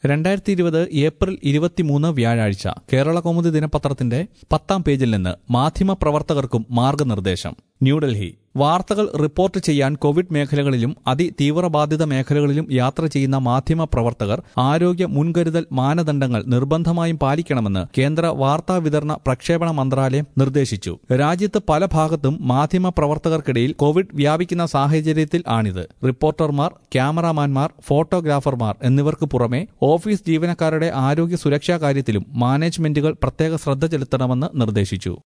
രണ്ടായിരത്തി ഇരുപത് ഏപ്രിൽ ഇരുപത്തിമൂന്ന് വ്യാഴാഴ്ച കേരള കൗമുദി ദിനപത്രത്തിന്റെ പത്താം പേജിൽ നിന്ന് മാധ്യമ പ്രവർത്തകർക്കും മാർഗനിർദ്ദേശം ന്യൂഡൽഹി വാർത്തകൾ റിപ്പോർട്ട് ചെയ്യാൻ കോവിഡ് മേഖലകളിലും അതിതീവ്രബാധിത മേഖലകളിലും യാത്ര ചെയ്യുന്ന മാധ്യമ പ്രവർത്തകർ ആരോഗ്യ മുൻകരുതൽ മാനദണ്ഡങ്ങൾ നിർബന്ധമായും പാലിക്കണമെന്ന് കേന്ദ്ര വാർത്താ വിതരണ പ്രക്ഷേപണ മന്ത്രാലയം നിർദ്ദേശിച്ചു രാജ്യത്ത് പല ഭാഗത്തും മാധ്യമ പ്രവർത്തകർക്കിടയിൽ കോവിഡ് വ്യാപിക്കുന്ന സാഹചര്യത്തിൽ ആണിത് റിപ്പോർട്ടർമാർ ക്യാമറാമാൻമാർ ഫോട്ടോഗ്രാഫർമാർ എന്നിവർക്ക് പുറമെ ഓഫീസ് ജീവനക്കാരുടെ ആരോഗ്യ സുരക്ഷാ കാര്യത്തിലും മാനേജ്മെന്റുകൾ പ്രത്യേക ശ്രദ്ധ ചെലുത്തണമെന്ന് നിർദ്ദേശിച്ചു